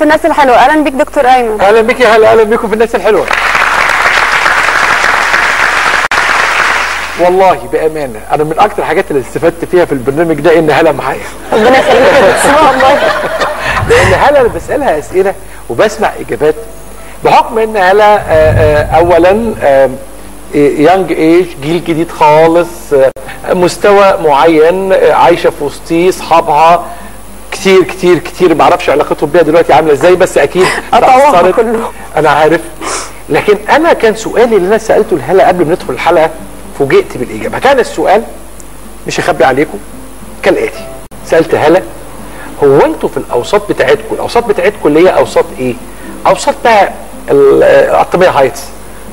الناس الحلوه اهلا بيك دكتور ايمن اهلا بك يا هلا اهلا بكم في الناس الحلوه والله بامانه انا من اكتر الحاجات اللي استفدت فيها في البرنامج ده ان هلا معايا ربنا يخليك يا دكتور والله لان هلا انا بسالها اسئله وبسمع اجابات بحكم ان هلا آه، آه، اولا يانج ايج جيل جديد خالص آه، مستوى معين آه، عايشه في وسطيه اصحابها كتير كتير كتير ما اعرفش علاقتهم بيها دلوقتي عامله ازاي بس اكيد قطعوها تأثرت. كلهم. انا عارف لكن انا كان سؤالي اللي انا سالته لهلا قبل ما ندخل الحلقه فوجئت بالاجابه كان السؤال مش هخبي عليكم كالاتي سالت هلا هو انتوا في الاوساط بتاعتكم الاوساط بتاعتكم اللي هي اوساط ايه اوساط بقى ال- القطاميه هايتس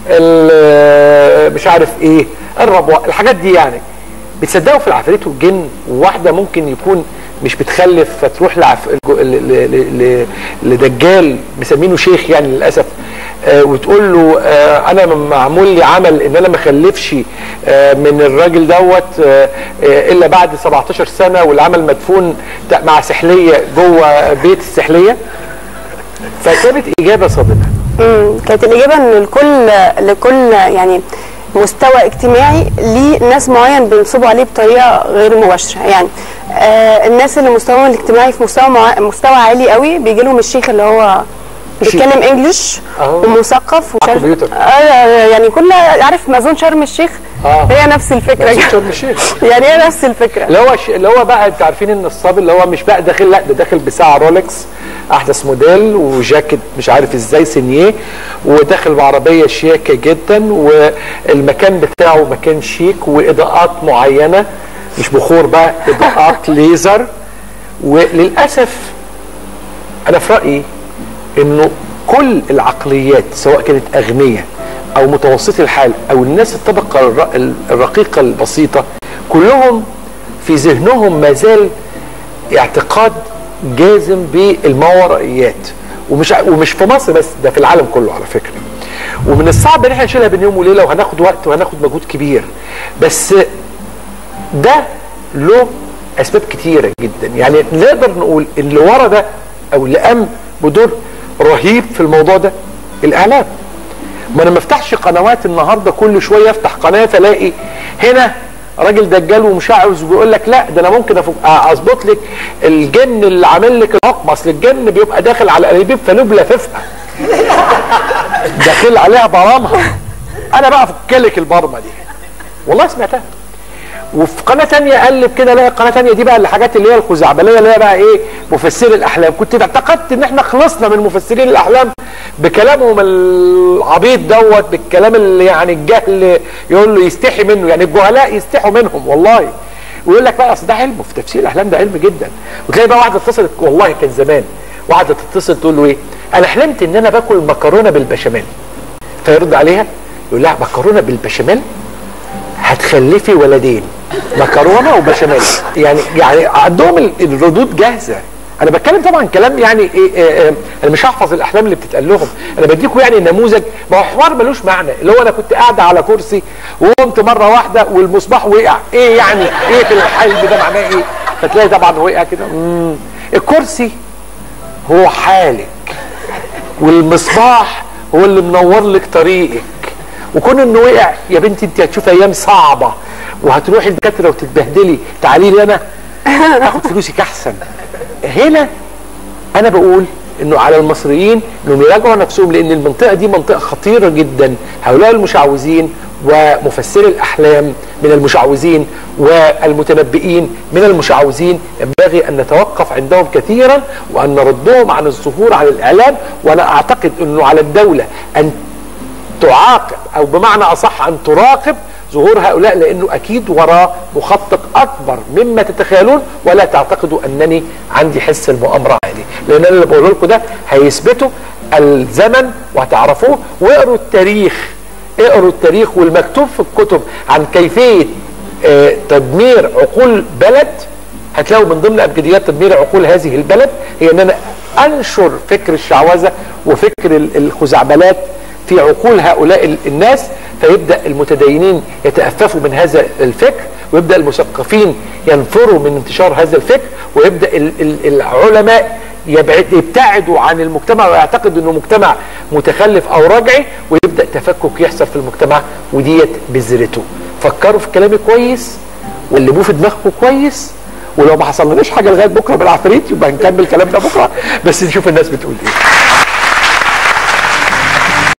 ال- مش عارف ايه الربوه الحاجات دي يعني بتصدقوا في العفاريت والجن وواحده ممكن يكون مش بتخلف فتروح لعف... ل... ل... ل... لدجال مسمينه شيخ يعني للاسف آه وتقول له آه انا معمول لي عمل ان انا ما اخلفش آه من الراجل دوت آه آه الا بعد 17 سنه والعمل مدفون ت- مع سحليه جوه بيت السحليه فكانت اجابه صادمه امم كانت الاجابه ان لكل لكل يعني مستوى اجتماعي ليه ناس معين بينصبوا عليه بطريقه غير مباشره يعني آه الناس اللي مستواهم الاجتماعي في مستوى مع... مستوى عالي قوي بيجي لهم الشيخ اللي هو بيتكلم انجلش أهو. ومثقف ومش عارف- كمبيوتر. آه يعني كل عارف مازون شرم الشيخ آه. هي نفس الفكره نفس شرم الشيخ. يعني هي نفس الفكره اللي هو ش... اللي هو بقى انتوا عارفين ان الصبي اللي هو مش بقى داخل لا ده داخل بساعه رولكس احدث موديل وجاكيت مش عارف ازاي سينيه وداخل بعربيه شياكه جدا والمكان بتاعه مكان شيك واضاءات معينه مش بخور بقى اضاءات ليزر وللاسف انا في رايي انه كل العقليات سواء كانت اغنياء او متوسطي الحال او الناس الطبقه الر- الرقيقه البسيطه كلهم في ذهنهم ما زال اعتقاد جازم بالماورائيات ومش ومش في مصر بس ده في العالم كله على فكره ومن الصعب ان احنا نشيلها بين يوم وليله وهناخد وقت وهناخد مجهود كبير بس ده له اسباب كتيره جدا يعني نقدر نقول ان اللي ورا ده او اللي قام بدور رهيب في الموضوع ده الاعلام ما انا ما افتحش قنوات النهارده كل شويه افتح قناه فلاقي هنا راجل دجال ومشعوذ وبيقول لك لا ده انا ممكن أفك- اظبط لك الجن اللي عامل لك الحكم اصل الجن بيبقى داخل على انابيب فلوب لاففها داخل عليها برامها انا بقى افك لك البرمه دي والله سمعتها وفي قناه تانية اقلب كده الاقي قناه تانية دي بقى الحاجات اللي هي الخزعبليه اللي هي بقى ايه مفسري الاحلام كنت اعتقدت ان احنا خلصنا من مفسرين الاحلام بكلامهم العبيط دوت بالكلام اللي يعني الجهل يقول له يستحي منه يعني الجهلاء يستحوا منهم والله ويقول لك بقى اصل ده علم في تفسير الاحلام ده علم جدا وتلاقي بقى واحده اتصلت والله كان زمان واحده تتصل تقول له ايه انا حلمت ان انا باكل مكرونه بالبشاميل فيرد عليها يقول لها مكرونه بالبشاميل هتخلفي ولدين مكرونه وبشاميل يعني يعني عندهم ال- الردود جاهزه انا بتكلم طبعا كلام يعني ايه إيه إيه انا مش هحفظ الاحلام اللي بتتقال لهم انا بديكم يعني نموذج ما هو حوار ملوش معنى اللي هو انا كنت قاعده على كرسي وقمت مره واحده والمصباح وقع ايه يعني ايه في الحلم ده معناه ايه فتلاقي طبعا وقع كده مم. الكرسي هو حالك والمصباح هو اللي منور لك طريقك وكون انه وقع يا بنتي انت هتشوف ايام صعبه وهتروحي الدكاتره وتتبهدلي تعالي لي انا اخد فلوسك احسن هنا انا بقول انه على المصريين انهم يراجعوا نفسهم لان المنطقه دي منطقه خطيره جدا هؤلاء المشعوذين ومفسري الاحلام من المشعوذين والمتنبئين من المشعوذين ينبغي ان نتوقف عندهم كثيرا وان نردهم عن الظهور على الاعلام وانا اعتقد انه على الدوله ان تعاقب او بمعنى اصح ان تراقب ظهور هؤلاء لانه اكيد وراه مخطط اكبر مما تتخيلون ولا تعتقدوا انني عندي حس المؤامره عالي لان انا اللي بقوله لكم ده هيثبتوا الزمن وهتعرفوه واقروا التاريخ اقروا التاريخ والمكتوب في الكتب عن كيفيه آه، تدمير عقول بلد هتلاقوا من ضمن ابجديات تدمير عقول هذه البلد هي ان انا انشر فكر الشعوذه وفكر ال- الخزعبلات في عقول هؤلاء ال- الناس فيبدا المتدينين يتأففوا من هذا الفكر ويبدا المثقفين ينفروا من انتشار هذا الفكر ويبدا ال- ال- العلماء يبعد يبتعدوا عن المجتمع ويعتقد انه مجتمع متخلف او رجعي ويبدا تفكك يحصل في المجتمع وديت بذرته فكروا في كلامي كويس وقلبوه في دماغكم كويس ولو ما حصلناش حاجه لغايه بكره بالعفريت يبقى نكمل كلامنا بكره بس نشوف الناس بتقول ايه